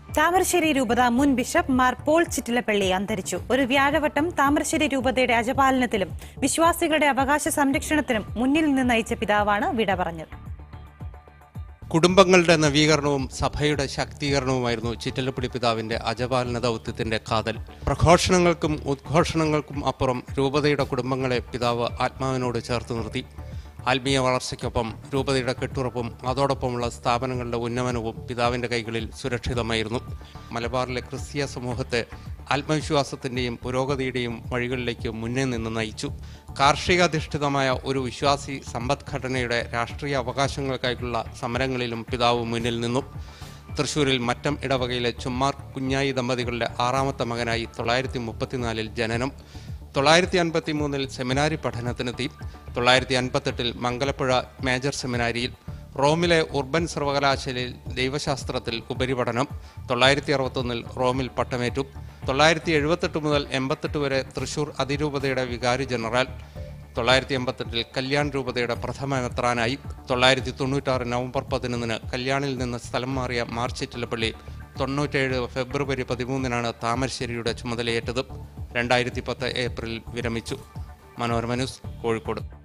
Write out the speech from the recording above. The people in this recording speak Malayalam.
താമരശ്ശേരി രൂപത മുൻ ബിഷപ്പ് മാർ പോൾ ചിറ്റിലപ്പള്ളി അന്തരിച്ചു ഒരു വ്യാഴവട്ടം താമരശ്ശേരി രൂപതയുടെ അജപാലനത്തിലും വിശ്വാസികളുടെ അവകാശ സംരക്ഷണത്തിനും മുന്നിൽ നിന്ന് നയിച്ച പിതാവാണ് വിട പറഞ്ഞത് കുടുംബങ്ങളുടെ നവീകരണവും സഭയുടെ ശാക്തീകരണവുമായിരുന്നു ചിറ്റലപ്പള്ളി പിതാവിന്റെ അജപാലന ദൗത്യത്തിന്റെ കാതൽ പ്രഘോഷണങ്ങൾക്കും ഉദ്ഘോഷണങ്ങൾക്കും അപ്പുറം രൂപതയുടെ കുടുംബങ്ങളെ പിതാവ് ആത്മാവിനോട് ചേർത്ത് നിർത്തി ആത്മീയ വളർച്ചയ്ക്കൊപ്പം രൂപതയുടെ കെട്ടുറപ്പും അതോടൊപ്പമുള്ള സ്ഥാപനങ്ങളുടെ ഉന്നമനവും പിതാവിന്റെ കൈകളിൽ സുരക്ഷിതമായിരുന്നു മലബാറിലെ ക്രിസ്തീയ സമൂഹത്തെ ആത്മവിശ്വാസത്തിന്റെയും പുരോഗതിയുടെയും വഴികളിലേക്ക് മുന്നേ നിന്ന് നയിച്ചു കാർഷികാധിഷ്ഠിതമായ ഒരു വിശ്വാസി സമ്പദ്ഘടനയുടെ രാഷ്ട്രീയ അവകാശങ്ങൾക്കായിട്ടുള്ള സമരങ്ങളിലും പിതാവ് മുന്നിൽ നിന്നു തൃശൂരിൽ മറ്റം ഇടവകയിലെ ചുമ്മാർ കുഞ്ഞായി ദമ്പതികളുടെ ആറാമത്തെ മകനായി തൊള്ളായിരത്തി മുപ്പത്തിനാലിൽ ജനനം തൊള്ളായിരത്തി അൻപത്തി മൂന്നിൽ സെമിനാരി പഠനത്തിനെത്തി തൊള്ളായിരത്തി അൻപത്തെട്ടിൽ മംഗലപ്പുഴ മേജർ സെമിനാരിയിൽ റോമിലെ ഉർബൻ സർവകലാശാലയിൽ ദൈവശാസ്ത്രത്തിൽ ഉപരിപഠനം തൊള്ളായിരത്തി അറുപത്തൊന്നിൽ റോമിൽ പട്ടമേറ്റു തൊള്ളായിരത്തി എഴുപത്തെട്ട് മുതൽ എൺപത്തെട്ട് വരെ തൃശൂർ അതിരൂപതയുടെ വികാരി ജനറൽ തൊള്ളായിരത്തി എൺപത്തെട്ടിൽ കല്യാൺ രൂപതയുടെ പ്രഥമ മെത്രാനായി തൊള്ളായിരത്തി തൊണ്ണൂറ്റാറ് നവംബർ പതിനൊന്നിന് കല്യാണിൽ നിന്ന് സ്ഥലം മാറിയ മാർച്ചിറ്റിലപ്പള്ളി തൊണ്ണൂറ്റേഴ് ഫെബ്രുവരി പതിമൂന്നിനാണ് താമരശ്ശേരിയുടെ ചുമതലയേറ്റത് രണ്ടായിരത്തി പത്ത് ഏപ്രിൽ വിരമിച്ചു മനോരമ ന്യൂസ് കോഴിക്കോട്